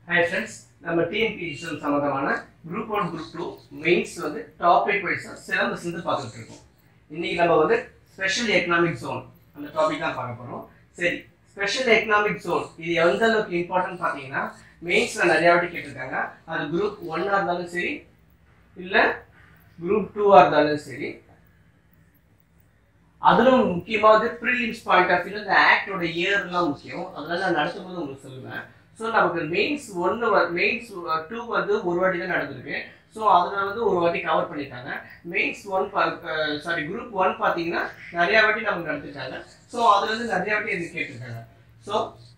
Hi friends நம்ம TNPSC சம்மந்தமான group one group two mains வந்து டாபிக் வைஸாக சிலபஸ் வந்து பார்த்துட்டு இருக்கோம் இன்னைக்கு நம்ம வந்து ஸ்பெஷல் எக்கனாமிக் ஜோன் அந்த டாபிக் தான் பார்க்க போகிறோம் சரி ஸ்பெஷல் எக்கனாமிக் ஜோன் இது எந்த அளவுக்கு இம்பார்ட்டன்ட் பார்த்தீங்கன்னா மெயின்ஸில் நிறையா வாட்டி கேட்டிருக்காங்க அது குரூப் ஒன்னாக இருந்தாலும் சரி இல்லை குரூப் டூவாக இருந்தாலும் சரி அதிலும் முக்கியமாக வந்து ப்ரீலிம்ஸ் பாயிண்ட் ஆஃப் வியூ இந்த ஆக்டோட இயர்லாம் முக்கியம் அதனால நான் நடத்தும் போது உங்களுக்கு சொல்லுவேன் ஸோ நமக்கு மெயின்ஸ் ஒன்று மெயின்ஸ் டூ வந்து ஒரு வாட்டி தான் நடந்திருக்கு ஸோ அதில் வந்து ஒரு வாட்டி கவர் பண்ணிட்டாங்க mains one sorry group one பார்த்தீங்கன்னா நிறையா வாட்டி நமக்கு நடத்திருக்காங்க ஸோ அதுல இருந்து நிறையா வாட்டி இது கேட்டிருக்காங்க ஸோ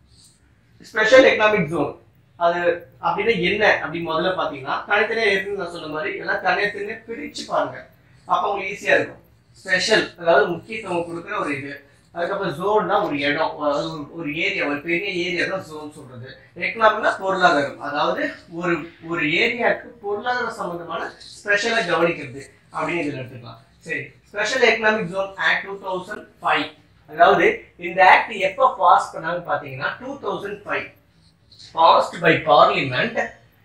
ஸ்பெஷல் எக்கனாமிக் ஜோன் அது அப்படின்னா என்ன அப்படி முதல்ல பார்த்தீங்கன்னா தனித்தனியாக இருக்குன்னு நான் சொன்ன மாதிரி எல்லாம் தனித்தனியாக பிரித்து பாருங்க அப்போ உங்களுக்கு ஈஸியாக இருக்கும் ஸ்பெஷல் அதாவது முக்கியத்துவம் கொடுக்குற ஒரு இது அதுக்கப்புறம் ஜோன்னா ஒரு இடம் அதாவது ஒரு- ஒரு ஏரியா ஒரு பெரிய ஏரியா தான் ஜோன் சொல்றது எக்கனாமிக்னா பொருளாதாரம் அதாவது ஒரு ஒரு ஏரியாவுக்கு பொருளாதார சம்பந்தமான ஸ்பெஷலாக கவனிக்கிறது அப்படின்னு இதில் எடுத்துக்கலாம் சரி special economic zone act two thousand five அதாவது இந்த ஆக்ட் எப்போ பாஸ் பண்ணாங்க பார்த்தீங்கன்னா two thousand five passed by parliament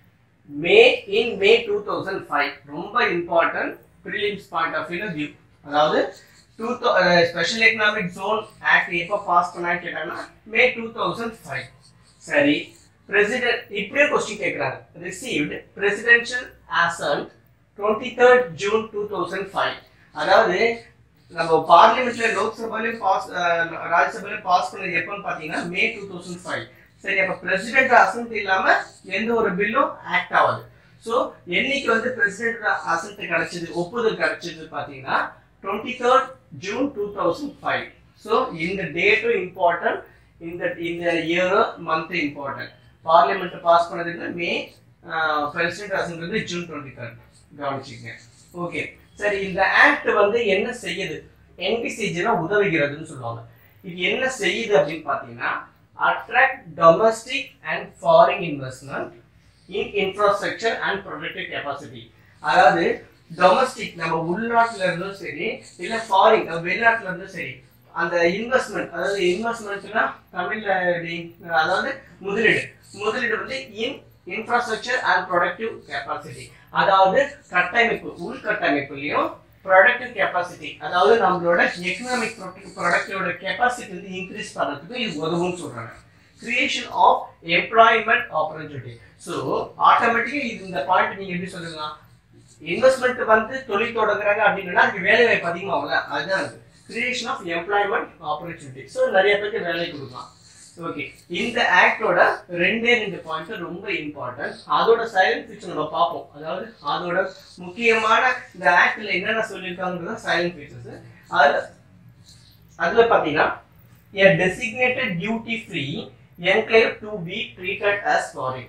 May in May two thousand five ரொம்ப important prelims point of view view அதாவது to special economic zone act எப்போ pass பண்ணான்னு கேட்டாங்கன்னா மே டூ தௌசண்ட் ஃபைவ் சரி பிரசிடென்ட் இப்படியே கொஸ்டின் கேட்குறாங்க received presidential assent twenty third June two thousand five அதாவது நம்ம பார்லிமெண்ட்ல லோக்சபாலையும் பாஸ் ராஜ்யசபாலையும் பாஸ் பண்ணது எப்போன்னு பார்த்தீங்கன்னா மே டூ தௌசண்ட் ஃபைவ் சரி அப்போ பிரசிடென்ட் அசன்ட் இல்லாம எந்த ஒரு பில்லும் ஆக்ட் ஆகாது ஸோ என்னைக்கு வந்து பிரசிடென்ட் அசன்ட் கிடைச்சது ஒப்புதல் கிடைச்சது பார்த்தீங்கன்னா twenty third June two thousand five so இந்த டேட்டும் இம்பார்ட்டன்ட் இந்த இந்த இயரும் மந்த் இம்பார்ட்டன்ட் பார்லிமெண்ட் பாஸ் பண்ணதுக்கு மே பிரசிடென்ட் அசன்ட் வந்து ஜூன் டுவெண்ட்டி தேர்ட் கவனிச்சுக்கங்க ஓகே சரி இந்த ஆக்ட் வந்து என்ன செய்யுது என்பிசிஜினா உதவுகிறதுன்னு சொல்லுவாங்க இது என்ன செய்யுது அப்படின்னு பார்த்தீங்கன்னா attract domestic and foreign investment in infrastructure and productive capacity அதாவது டொமஸ்டிக் நம்ம உள்நாட்டுல இருந்தும் சரி இல்ல ஃபாரின் வெளிநாட்டுல இருந்தும் சரி அந்த இன்வெஸ்ட்மெண்ட் அதாவது இன்வெஸ்ட்மெண்ட்னா தமிழ்ல எப்படி- அதாவது முதலீடு முதலீடு வந்து in infrastructure and productive capacity அதாவது கட்டமைப்பு உள்கட்டமைப்புலையும் ப்ரொடக்டிவ் கெப்பாசிட்டி அதாவது நம்மளோட எக்கனாமிக் ப்ரொடக்டிவோட கெப்பாசிட்டி வந்து இன்க்ரீஸ் பண்ணுறதுக்கு இது உதவும்னு சொல்றாங்க creation of employment opportunity so ஆட்டோமேட்டிக்காக இது இந்த பாயிண்ட் நீங்க எப்படி சொல்லுங்க இன்வெஸ்ட்மெண்ட் வந்து தொழில் தொடங்குறாங்க அப்படின்னா அதுக்கு வேலை வாய்ப்பு அதிகமாகல அதுதான் அது creation of employment opportunity so நிறைய பேருக்கு வேலை கொடுக்கலாம் ஓகே இந்த ஆக்டோட ரெண்டே ரெண்டு பாயிண்ட் ரொம்ப இம்பார்ட்டன்ட் அதோட சைலண்ட் ஃபீச்சர் நம்ம பார்ப்போம் அதாவது அதோட முக்கியமான இந்த ஆக்ட்ல என்னென்ன சொல்லியிருக்காங்கிறத சைலண்ட் ஃபீச்சர்ஸ் அதுல அதுல பாத்தீங்கன்னா a designated duty free enclave to be treated as foreign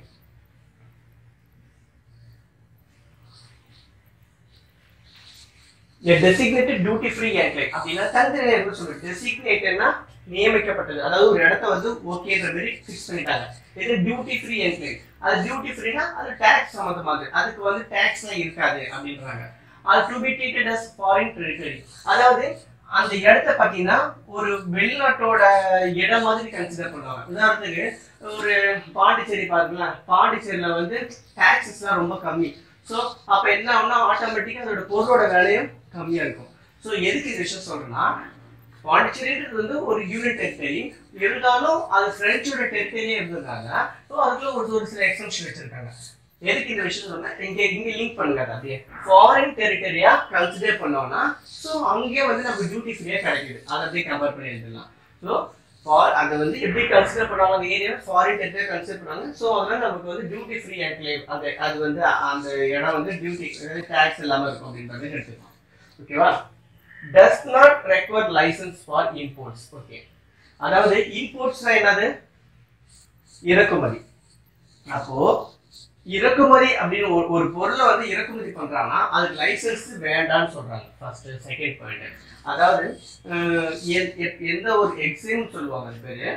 a designated duty free enclave அப்படின்னா தனித்தனியாக எப்படி சொல்லுங்க டெசிக்னேட்டட்னா நியமிக்கப்பட்டது அதாவது ஒரு இடத்த வந்து ஓகேன்ற மாதிரி ஃபிக்ஸ் பண்ணிட்டாங்க இது டியூட்டி ஃப்ரீ என்க்ளேவ் அது டியூட்டி ஃப்ரீனா அது டேக்ஸ் சம்மந்தமானது அதுக்கு வந்து டேக்ஸ்லாம் இருக்காது அப்படின்றாங்க அது to be treated as foreign territory அதாவது அந்த இடத்த பார்த்தீங்கன்னா ஒரு வெளிநாட்டோட இடம் மாதிரி கன்சிடர் பண்ணுவாங்க உதாரணத்துக்கு ஒரு பாண்டிச்சேரி பாருங்களேன் பாண்டிச்சேரியில் வந்து டேக்ஸஸ்லாம் ரொம்ப கம்மி ஸோ அப்போ என்ன ஆகும்னா ஆட்டோமேட்டிக்காக அதோட பொருளோட விலையும் கம்மியாக இருக்கும் ஸோ எதுக்கு இந்த விஷயம் சொல்றேன்னா பாண்டிச்சேரின்றது வந்து ஒரு யூனிட் டெரிட்டரி இருந்தாலும் அது பிரெஞ்சோட டெரிட்டரியே இருந்திருக்காங்க ஸோ அதுக்குள்ள ஒரு ஒரு சில எக்ஸம்ஷன் வச்சிருக்காங்க எதுக்கு இந்த விஷயம் சொன்னேன் இங்க இங்க லிங்க் பண்ணுங்க அதை அப்படியே ஃபாரின் டெரிட்டரியா கன்சிடர் பண்ணோம்னா ஸோ அங்கேயே வந்து நம்ம டியூட்டி ஃப்ரீயா கிடைக்குது அதை அப்படியே கம்பேர் பண்ணி எழுதலாம் ஸோ ஃபார் அதை வந்து எப்படி கன்சிடர் பண்ணுவாங்க அந்த ஏரியா ஃபாரின் டெரிட்டரி கன்சிடர் பண்ணுவாங்க ஸோ அதனால நமக்கு வந்து டியூட்டி ஃப்ரீ என்க்ளேவ் அந்த அது வந்து அந்த இடம் வந்து டியூட்டி டேக்ஸ் இல்லாம இருக்கும் அப்படின்றது எடுத்துக்கலாம் ஓகேவா does not require licence for imports okay அதாவது இம்போர்ட்ஸ்னா என்னது இறக்குமதி அப்போ இறக்குமதி அப்படின்னு ஒரு ஒரு பொருளை வந்து இறக்குமதி பண்றாங்கன்னா அதுக்கு லைசன்ஸ் வேண்டாம்னு சொல்றாங்க ஃபர்ஸ்ட் செகண்ட் பாயிண்ட் அதாவது அஹ், எ- எ- எந்த ஒரு எக்ஸிம் சொல்லுவாங்க அது பேரு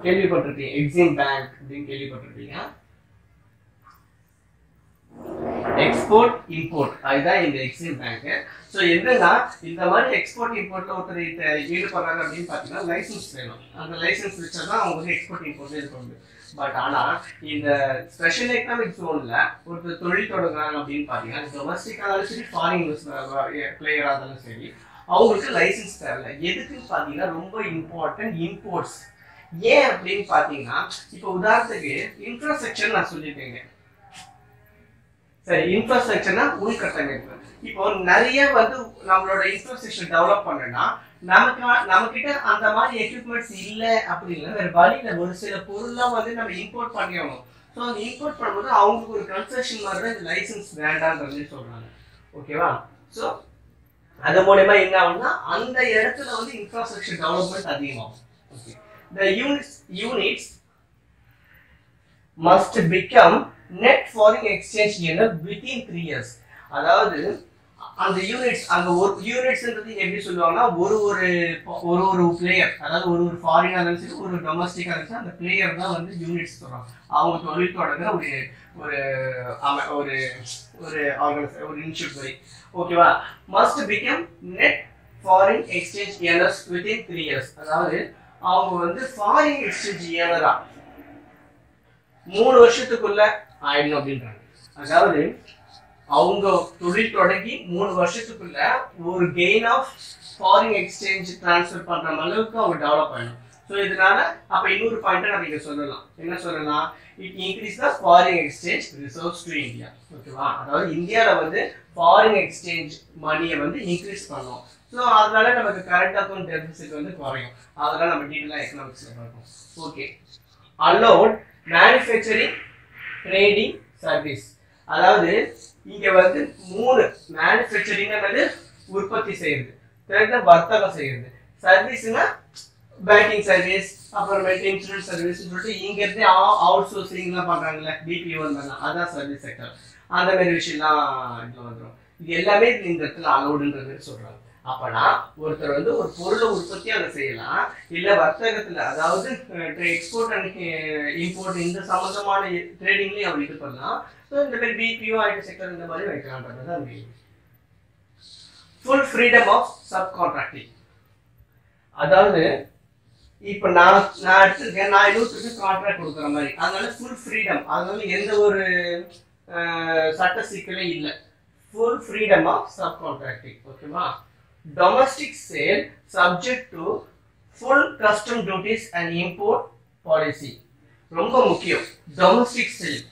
கேள்விப்பட்டிருப்பீங்க எக்ஸிம் பேங்க் அப்படின்னு கேள்விப்பட்டிருப்பீங்க எக்ஸ்போர்ட் இம்போர்ட் அதுதான் இந்த எக்ஸிம் பேங்க் ஸோ என்னன்னா இந்த மாதிரி எக்ஸ்போர்ட் இம்போர்ட்ல ஒருத்தர் இத ஈடுபடுறாங்க அப்படின்னு பார்த்தீங்கன்னா லைசன்ஸ் வேணும் அந்த லைசன்ஸ் வச்சா தான் அவங்க வந்து எக்ஸ்போர்ட் இம்போர்ட் இது பண்ணுது பட் ஆனா இந்த ஸ்பெஷல் எக்கனாமிக் ஜோன்ல ஒருத்தர் தொழில் தொடங்குறாங்க அப்படின்னு பார்த்தீங்கன்னா டொமஸ்டிக்காக இருந்தாலும் சரி ஃபாரின் பிளேயராக இருந்தாலும் சரி அவங்களுக்கு லைசன்ஸ் தேவையில்ல எதுக்குன்னு பார்த்தீங்கன்னா ரொம்ப இம்பார்ட்டன்ட் இம்போர்ட்ஸ் ஏன் அப்படின்னு பார்த்தீங்கன்னா இப்போ உதாரணத்துக்கு இன்ஃப்ராஸ்ட்ரக்சர் நான் சொல்லியிருக்கேங்க சரி இன்ஃப்ராஸ்ட்ரக்சர்னா உள்கட்டமைப்பு இப்போ நிறைய வந்து நம்மளோட இன்ஃப்ராஸ்ட்ரக்சர் டெவலப் பண்ணனா நமக்கு நம்ம கிட்ட அந்த மாதிரி எக்யூப்மெண்ட்ஸ் இல்ல அப்படி இல்லை வேற வழி இல்லை ஒரு சில பொருள்லாம் வந்து நம்ம இம்போர்ட் பண்ணியாகணும் ஸோ அந்த இம்போர்ட் பண்ணும்போது அவங்களுக்கு ஒரு கன்செஷன் மாதிரி தான் இந்த லைசன்ஸ் வேண்டான்றது சொல்றாங்க ஓகேவா ஸோ அது மூலயமா என்ன ஆகும்னா அந்த இடத்துல வந்து இன்ஃப்ராஸ்ட்ரக்சர் டெவலப்மெண்ட் அதிகமாகும் okay the units units must become net foreign exchange earner within three years அதாவது அந்த யூனிட்ஸ் அந்த ஒரு யூனிட்ஸ்ன்றது எப்படி சொல்லுவாங்கன்னா ஒரு ஒரு ஒரு ஒரு பிளேயர் அதாவது ஒரு ஒரு ஃபாரினாக இருந்தாலும் சரி ஒரு டொமஸ்டிக்காக இருந்துச்சு அந்த பிளேயர் தான் வந்து யூனிட்ஸ் சொல்றாங்க அவங்க தொழில் தொடங்குற ஒரு ஒரு அம- ஒரு ஒரு ஆர்கனைஸ் ஒரு இன்ஸ்டியூட் மாதிரி ஓகேவா must become net foreign exchange earners within three years அதாவது அவங்க வந்து ஃபாரின் எக்ஸ்சேஞ்ச் ஏர்னரா மூணு வருஷத்துக்குள்ள ஆயிடணும் அப்படின்றாங்க அதாவது அவங்க தொழில் தொடங்கி மூணு வருஷத்துக்குள்ள ஒரு gain of foreign exchange transfer பண்ற அளவுக்கு அவங்க டெவலப் ஆயிடும் ஸோ இதனால அப்ப இன்னொரு பாயிண்ட் நம்ம இங்க சொல்லலாம் என்ன சொல்லலாம் it increase the foreign exchange reserves to India ஓகேவா அதாவது இந்தியாவில் வந்து ஃபாரின் எக்ஸ்சேஞ்ச் மணியை வந்து இன்க்ரீஸ் பண்ணோம் ஸோ அதனால நமக்கு கரண்ட் அக்கௌண்ட் டெபிசிட் வந்து குறையும் அதெல்லாம் நம்ம டீட்டெயிலாக எக்கனாமிக்ஸில் பார்ப்போம் okay allowed manufacturing trading service அதாவது இங்க வந்து மூணு மேனுஃபேக்சரிங் வந்து உற்பத்தி செய்யுது பிறகு வர்த்தகம் செய்யுது சர்வீஸ்னா பேங்கிங் சர்வீஸ் அப்புறமேட்டு இன்சூரன்ஸ் சர்வீஸ் சொல்லிட்டு இங்க இருந்து அவுட் சோர்சிங்லாம் பண்றாங்கல்ல பிபிஓ அதான் சர்வீஸ் செக்டர் அந்த மாதிரி விஷயம்லாம் இதுல வந்துடும் இது எல்லாமே இந்த இடத்துல அலோடுன்ற மாதிரி சொல்றாங்க அப்பனா ஒருத்தர் வந்து ஒரு பொருளை உற்பத்தி அதை செய்யலாம் இல்ல வர்த்தகத்துல அதாவது எக்ஸ்போர்ட் அண்ட் இம்போர்ட் இந்த சம்பந்தமான ட்ரேடிங்லயும் அவர் இது பண்ணலாம் ஸோ இந்த மாதிரி பிபிஓ ஐடி செக்டர் இந்த மாதிரி வைக்கலான்றது தான் main full freedom of subcontracting அதாவது இப்போ நான் நான் எடுத்திருக்கேன் நான் இன்னொருத்தருக்கு கான்ட்ராக்ட் கொடுக்குற மாதிரி அதனால ஃபுல் ஃப்ரீடம் அதனால எந்த ஒரு அஹ், சட்ட சிக்கலும் இல்லை full freedom of subcontracting ஓகேவா domestic sale subject to full custom duties and import policy ரொம்ப முக்கியம் டொமஸ்டிக் சேல்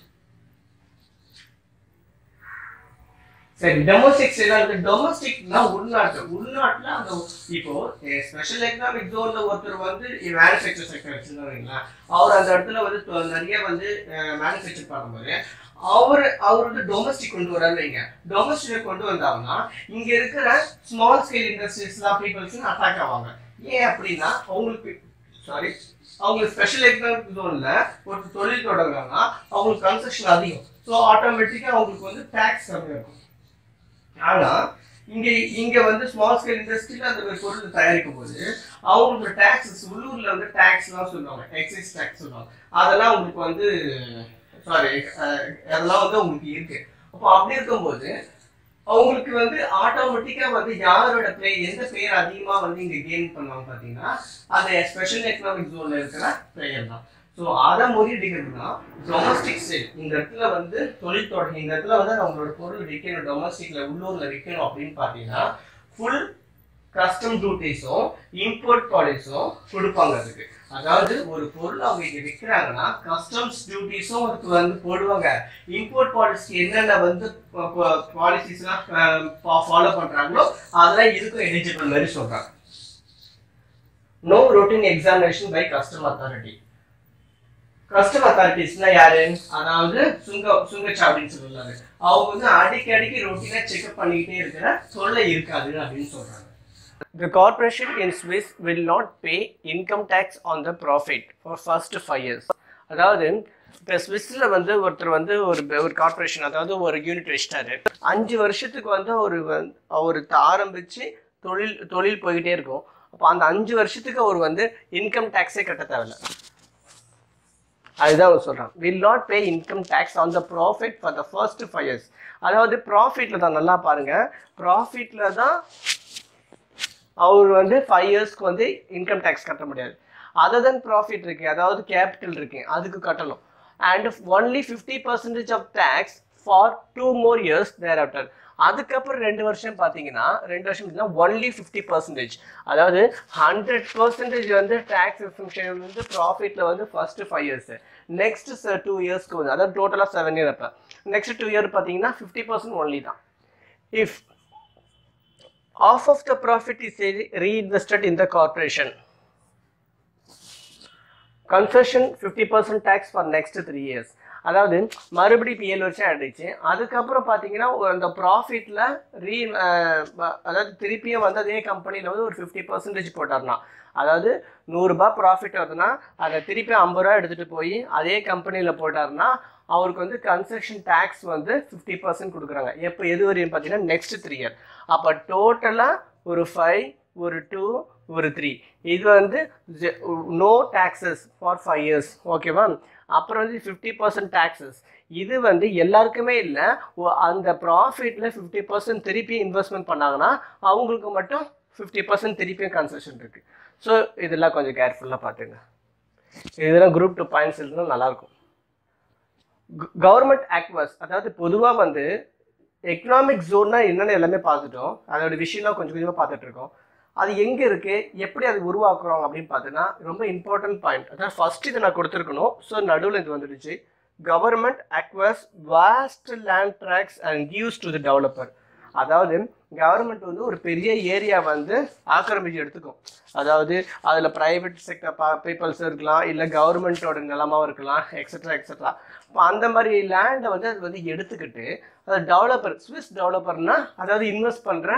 சரி டொமஸ்டிக் சேல் டொமஸ்டிக்னா உள்நாட்டு உள்நாட்டுல அந்த இப்போ ஸ்பெஷல் எக்கனாமிக் ஜோன்ல ஒருத்தர் வந்து மேனுஃபேக்சர் செக்டர் வச்சிருந்தாருங்களா அவர் அந்த இடத்துல வந்து தொ- நிறைய வந்து மேனுஃபேக்சர் பண்ணும்போது அவர் அவர் வந்து டொமஸ்டிக் கொண்டு வராரு வைங்க டொமஸ்டிக் கொண்டு வந்தாங்கன்னா இங்க இருக்கிற ஸ்மால் ஸ்கேல் இண்டஸ்ட்ரீஸ்லாம் பீப்புள்ஸ் அட்டாக் ஆவாங்க ஏன் அப்படின்னா அவங்களுக்கு சாரி அவங்களுக்கு ஸ்பெஷல் எக்கனாமிக் ஜோன்ல ஒரு தொழில் தொடங்குறாங்கன்னா அவங்களுக்கு கன்செஷன் அதிகம் ஸோ ஆட்டோமேட்டிக்கா அவங்களுக்கு வந்து டேக்ஸ் கம்மியா இருக்கும் ஆனா இங்க இங்க வந்து ஸ்மால் ஸ்கேல் இண்டஸ்ட்ரியில அந்த ஒரு பொருள் தயாரிக்கும் போது அவங்களுக்கு டாக்ஸஸ் உள்ளூர்ல வந்து டாக்ஸ்லாம் சொல்லுவாங்க எக்ஸைஸ் டாக்ஸ் சொல்லுவாங்க அதெல்லாம் உங்களுக்கு வந்து சாரி அதெல்லாம் வந்து உங்களுக்கு இருக்கு அப்போ அப்படி இருக்கும்போது அவங்களுக்கு வந்து ஆட்டோமேட்டிக்கா வந்து யாரோட பிளே எந்த பிளேயர் அதிகமா வந்து இங்க கெயின் பண்ணுவாங்க பாத்தீங்கன்னா அந்த ஸ்பெஷல் எக்கனாமிக் ஜோன்ல இருக்கிற பிளேயர் தான் ஸோ அதை முறியடிக்கிறதுனா டொமஸ்டிக் சேல் இந்த இடத்துல வந்து தொழில் தொடங்கி இந்த இடத்துல வந்து அவங்களோட பொருள் விற்கணும் டொமஸ்டிக்ல உள்ளூர்ல விற்கணும் அப்படின்னு பார்த்தீங்கன்னா ஃபுல் கஸ்டம் டியூட்டிஸும் இம்போர்ட் பாலிஸும் கொடுப்பாங்க அதுக்கு அதாவது ஒரு பொருள் அவங்க இங்க விற்கிறாங்கன்னா கஸ்டம்ஸ் டியூட்டிஸும் அதுக்கு வந்து போடுவாங்க இம்போர்ட் பாலிசிக்கு என்னென்ன வந்து பாலிசிஸ்லாம் ஃபாலோ பண்றாங்களோ அதெல்லாம் இதுக்கும் எலிஜிபிள் மாதிரி சொல்றாங்க no routine examination by custom authority custom அத்தாரிட்டிஸ்னா யாரு அதாவது சுங்க சுங்கச்சாவடின்னு சொல்லுவாங்க அவங்க வந்து அடிக்கடிக்கு ரொட்டீனா செக்அப் பண்ணிக்கிட்டே இருக்கிற தொல்லை இருக்காது அப்படின்னு சொல்றாங்க The corporation in Swiss will not pay income tax on the profit for first five years. அதாவது இப்போ ஸ்விஸ்ல வந்து ஒருத்தர் வந்து ஒரு ஒரு கார்பரேஷன் அதாவது ஒரு யூனிட் வச்சிட்டாரு அஞ்சு வருஷத்துக்கு வந்து ஒரு வந்து அவர் ஆரம்பிச்சு தொழில் தொழில் போய்கிட்டே இருக்கும் அப்போ அந்த அஞ்சு வருஷத்துக்கு அவர் வந்து இன்கம் டேக்ஸே கட்ட தேவையில்ல அதுதான் அவங்க சொல்றாங்க will not pay income tax on the profit for the first five years அதாவது ப்ராஃபிட்ல தான் நல்லா பாருங்க ப்ராஃபிட்ல தான் அவர் வந்து ஃபைவ் இயர்ஸ்க்கு வந்து இன்கம் டேக்ஸ் கட்ட முடியாது அதர் தென் ப்ராஃபிட் இருக்கு அதாவது கேபிட்டல் இருக்கு அதுக்கு கட்டணும் and only fifty percentage of tax for two more years thereafter அதுக்கப்புறம் ரெண்டு வருஷம் பார்த்தீங்கன்னா ரெண்டு வருஷம் பார்த்தீங்கன்னா ஒன்லி ஃபிஃப்டி பர்சன்டேஜ் அதாவது ஹண்ட்ரட் பர்சன்டேஜ் வந்து டேக்ஸ் எஃபெக்ஷன் வந்து ப்ராஃபிட்டில் வந்து first five years next two இயர்ஸ்க்கு வந்து அதாவது டோட்டலாக செவன் இயர் அப்போ நெக்ஸ்ட் டூ இயர் பார்த்தீங்கன்னா ஃபிஃப்டி பர்சன்ட் ஒன்லி தான் if half of the profit is re- reinvested in the corporation. Concession 50% tax for next three years அதாவது மறுபடி இப்போ ஏழு வருஷம் ஆயிடுச்சு அதுக்கப்புறம் பார்த்தீங்கன்னா ஒரு அந்த ப்ராஃபிட்டில் ரீ அதாவது திருப்பியும் வந்து அதே கம்பெனியில் வந்து ஒரு ஃபிஃப்டி பர்சன்டேஜ் போட்டார்னா அதாவது நூறுரூபா ப்ராஃபிட் வருதுன்னா அதை திருப்பி ஐம்பது ரூபா எடுத்துகிட்டு போய் அதே கம்பெனியில் போட்டார்னா அவருக்கு வந்து கன்ஸ்ட்ரக்ஷன் டேக்ஸ் வந்து ஃபிஃப்டி பர்சன்ட் கொடுக்குறாங்க எப்போ எது வரையும் பார்த்தீங்கன்னா நெக்ஸ்ட் த்ரீ இயர் அப்போ டோட்டலாக ஒரு ஃபைவ் ஒரு டூ ஒரு த்ரீ இது வந்து no taxes for five years ஓகேவா அப்புறம் வந்து ஃபிஃப்டி பர்சன்ட் டேக்ஸஸ் இது வந்து எல்லாருக்குமே இல்லை அந்த ப்ராஃபிட்டில் ஃபிஃப்டி பர்சன்ட் திருப்பி இன்வெஸ்ட்மெண்ட் பண்ணாங்கன்னா அவங்களுக்கு மட்டும் ஃபிஃப்டி பர்சன்ட் திருப்பியும் கன்செஷன் இருக்குது ஸோ இதெல்லாம் கொஞ்சம் கேர்ஃபுல்லாக பார்த்துங்க இதெல்லாம் குரூப் டூ பாயிண்ட்ஸ் இருந்தால் நல்லாயிருக்கும் கவர்மெண்ட் ஆக்வஸ் அதாவது பொதுவாக வந்து எக்கனாமிக் ஜோன்னா என்னென்னு எல்லாமே பார்த்துட்டோம் அதோட விஷயம்லாம் கொஞ்சம் கொஞ்சமாக பார்த்துட்டு இருக்கோம் அது எங்கே இருக்கு எப்படி அது உருவாக்குறோம் அப்படின்னு பார்த்தீங்கன்னா ரொம்ப இம்பார்ட்டன்ட் பாயிண்ட் அதாவது ஃபர்ஸ்ட் இதை நான் கொடுத்துருக்கணும் ஸோ நடுவில் இது வந்துடுச்சு government acquires vast land tracts and gives to the developer அதாவது கவர்மெண்ட் வந்து ஒரு பெரிய ஏரியா வந்து ஆக்கிரமிச்சு எடுத்துக்கும் அதாவது அதில் ப்ரைவேட் செக்டர் பீப்புள்ஸ் இருக்கலாம் இல்லை கவர்மெண்ட்டோட நிலமாவும் இருக்கலாம் எக்ஸட்ரா எக்ஸட்ரா இப்போ அந்த மாதிரி லேண்டை வந்து அது வந்து எடுத்துக்கிட்டு அது டெவலப்பர் ஸ்விஸ் டெவலப்பர்னா அதாவது இன்வெஸ்ட் பண்ணுற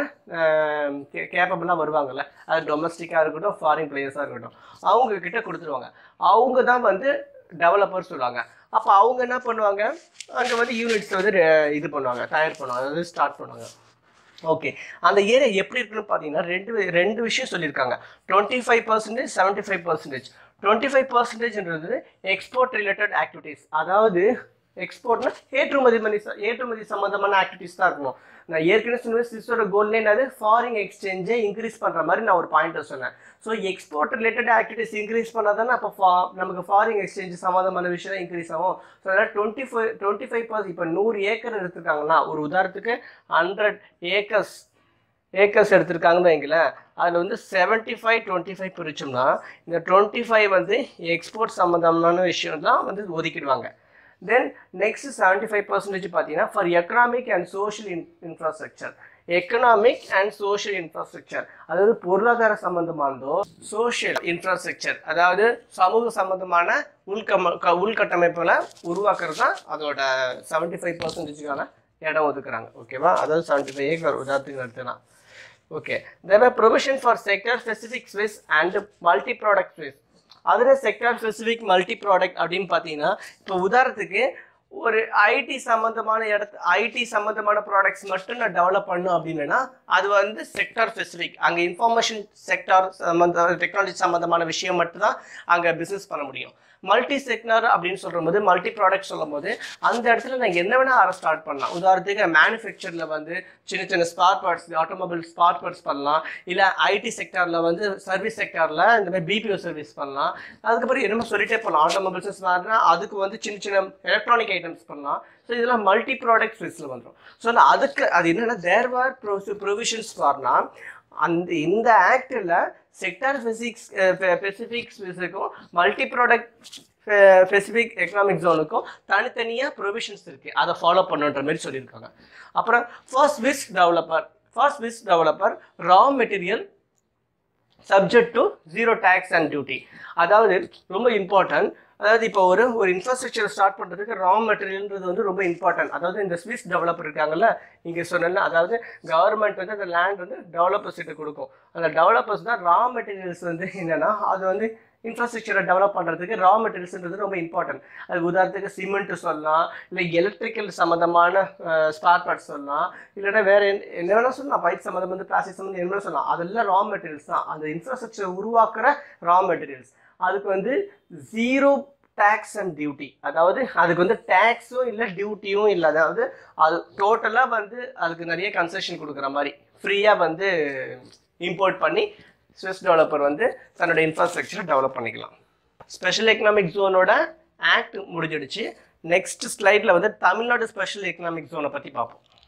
கேப்பபிளாக வருவாங்கல்ல அது டொமஸ்டிக்காக இருக்கட்டும் ஃபாரின் பிளேயர்ஸாக இருக்கட்டும் அவங்க கிட்ட கொடுத்துருவாங்க அவங்க தான் வந்து டெவலப்பர் சொல்லுவாங்க அப்போ அவங்க என்ன பண்ணுவாங்க அங்கே வந்து யூனிட்ஸ் வந்து re- இது பண்ணுவாங்க தயார் பண்ணுவாங்க அதாவது ஸ்டார்ட் பண்ணுவாங்க ஓகே அந்த ஏரியா எப்படி இருக்குன்னு பார்த்தீங்கன்னா ரெண்டு ரெண்டு விஷயம் சொல்லியிருக்காங்க twenty five percentage seventy five percentage twenty five பர்சன்டேஜ்ன்றது எக்ஸ்போர்ட் ரிலேட்டட் ஆக்டிவிட்டீஸ் அதாவது எக்ஸ்போர்ட்னா ஏற்றுமதி மணி ஏற்றுமதி சம்மந்தமான ஆக்டிவிட்டீஸ் தான் இருக்கணும் நான் ஏற்கனவே சொன்னது சிஸ்டோட கோல்லே என்னது ஃபாரின் எக்ஸ்சேஞ்சை இன்க்ரீஸ் பண்ணுற மாதிரி நான் ஒரு பாயிண்ட்டை சொன்னேன் so export related activities increase பண்ணால் தானே அப்போ ஃபா நமக்கு ஃபாரின் எக்ஸ்சேஞ்ச் சம்மந்தமான விஷயம் இன்க்ரீஸ் ஆகும் ஸோ அதனால் twenty five twenty five percent இப்போ நூறு ஏக்கர் எடுத்துருக்காங்கன்னா ஒரு உதாரணத்துக்கு ஹண்ட்ரட் ஏக்கர்ஸ் ஏக்கர்ஸ் எடுத்திருக்காங்கன்னு வைங்களேன் அதில் வந்து செவன்ட்டி ஃபைவ் டுவெண்ட்டி ஃபைவ் பிரிச்சோம்னா இந்த டுவெண்ட்டி ஃபைவ் வந்து எக்ஸ்போர்ட் சம்மந்தமான விஷயம் தான் வந்து ஒதுக்கிடுவாங்க then next seventy five percentage பார்த்தீங்கன்னா for economic and social in infrastructure economic and social infrastructure அதாவது பொருளாதார சம்பந்தமானதோ சோஷியல் இன்ஃப்ராஸ்ட்ரக்சர் அதாவது சமூக சம்பந்தமான உள்கம க- உள்கட்டமைப்புகளை உருவாக்குறது தான் அதோட செவன்ட்டி ஃபைவ் பர்சன்டேஜுக்கான இடம் ஒதுக்குறாங்க ஓகேவா அதாவது செவன்ட்டி ஃபைவ் ஏக்கர் உதாரணத்துக்கு எடுத்துனா okay there are provision for sector specific ஸ்விஸ் அண்ட் மல்டி ப்ராடக்ட் ஸ்விஸ் அதில் செக்டர் ஸ்பெசிஃபிக் மல்டி ப்ராடக்ட் அப்படின்னு பார்த்தீங்கன்னா இப்போ உதாரணத்துக்கு ஒரு ஐடி சம்மந்தமான இடத்து ஐடி சம்மந்தமான ப்ராடக்ட்ஸ் மட்டும் நான் டெவலப் பண்ணும் அப்படின்னா அது வந்து செக்டார் ஸ்பெசிஃபிக் அங்கே இன்ஃபர்மேஷன் செக்டார் சம்மந்த டெக்னாலஜி சம்மந்தமான விஷயம் மட்டும்தான் அங்கே பிஸ்னஸ் பண்ண முடியும் மல்டி செக்டார் அப்படின்னு சொல்லும் போது மல்டி ப்ராடக்ட் சொல்லும் போது அந்த இடத்துல நான் என்ன வேணா அரை ஸ்டார்ட் பண்ணலாம் உதாரணத்துக்கு மேனுஃபேக்சரில் வந்து சின்ன சின்ன spare parts automobile spare parts பண்ணலாம் இல்லை ஐடி செக்டாரில் வந்து சர்வீஸ் செக்டாரில் இந்த மாதிரி பிபிஓ சர்வீஸ் பண்ணலாம் அதுக்கப்புறம் என்னமோ சொல்லிட்டே போகலாம் ஆட்டோமொபைல்ஸ் ஸ்மார்ட்னா அதுக்கு வந்து சின்ன சின்ன எலக்ட்ரானிக் ஐட்டம்ஸ் பண்ணலாம் ஸோ இதெல்லாம் மல்டி ப்ராடக்ட் ஸ்விஸில் வந்துடும் ஸோ அதுக்கு அது என்னென்னா தேர் ஆர் ப்ரொவிஷன்ஸ் ஃபார்னா அந்த இந்த ஆக்டில் செக்டார் ஃபிசிக்ஸ் ஸ்பெசிஃபிக் ஸ்விஸுக்கும் மல்டி ப்ராடக்ட் ஸ்பெசிஃபிக் எக்கனாமிக் ஜோனுக்கும் தனித்தனியாக ப்ரொவிஷன்ஸ் இருக்குது அதை ஃபாலோ பண்ணுன்ற மாதிரி சொல்லியிருக்காங்க அப்புறம் ஃபர்ஸ்ட் விஸ் டெவலப்பர் ஃபர்ஸ்ட் விஸ் developer raw material subject to zero tax and duty அதாவது ரொம்ப இம்பார்ட்டன்ட் அதாவது இப்போ ஒரு ஒரு இன்ஃப்ராஸ்ட்ரக்சர் ஸ்டார்ட் பண்ணுறதுக்கு ரா மெட்டீரியல்ன்றது வந்து ரொம்ப இம்பார்ட்டன்ட் அதாவது இந்த ஸ்விஸ் டெவலப்பர் இருக்காங்கல்ல இங்கே சொன்னேன்ல அதாவது கவர்மெண்ட் வந்து அந்த லேண்ட் வந்து டெவலப்பர்ஸ் கிட்ட கொடுக்கும் அந்த டெவலப்பர்ஸ் தான் ரா மெட்டீரியல்ஸ் வந்து என்னன்னா அது வந்து இன்ஃப்ராஸ்ட்ரக்சரை டெவலப் பண்ணுறதுக்கு ரா மெட்டீரியல்ஸ்ன்றது ரொம்ப இம்பார்ட்டன்ட் அது உதாரணத்துக்கு சிமெண்ட் சொல்லலாம் இல்லை எலக்ட்ரிக்கல் சம்மந்தமான ஸ்பார் பார்ட்ஸ் சொல்லலாம் இல்லைன்னா வேற என்ன என்ன வேணா சொல்லலாம் பைப் சம்மந்தம் வந்து பிளாஸ்டிக் சம்மந்தம் என்ன வேணா சொல்லலாம் அதெல்லாம் ரா மெட்டீரியல்ஸ் தான் அந்த இன்ஃப்ராஸ்ட்ரக்சர் உருவாக்குற ரா மெட்டீரியல்ஸ் அதுக்கு வந்து ஜீரோ டேக்ஸ் அண்ட் டியூட்டி அதாவது அதுக்கு வந்து டேக்ஸும் இல்லை டியூட்டியும் இல்லை அதாவது அது டோட்டலாக வந்து அதுக்கு நிறைய கன்செஷன் கொடுக்குற மாதிரி ஃப்ரீயாக வந்து இம்போர்ட் பண்ணி ஸ்விஸ் டெவலப்பர் வந்து தன்னோட இன்ஃப்ராஸ்ட்ரக்சரை டெவலப் பண்ணிக்கலாம் ஸ்பெஷல் எக்கனாமிக் ஜோனோட ஆக்ட் முடிஞ்சிடுச்சு நெக்ஸ்ட் ஸ்லைடில் வந்து தமிழ்நாடு ஸ்பெஷல் எக்கனாமிக் ஜோனை பற்றி பார்ப்போம்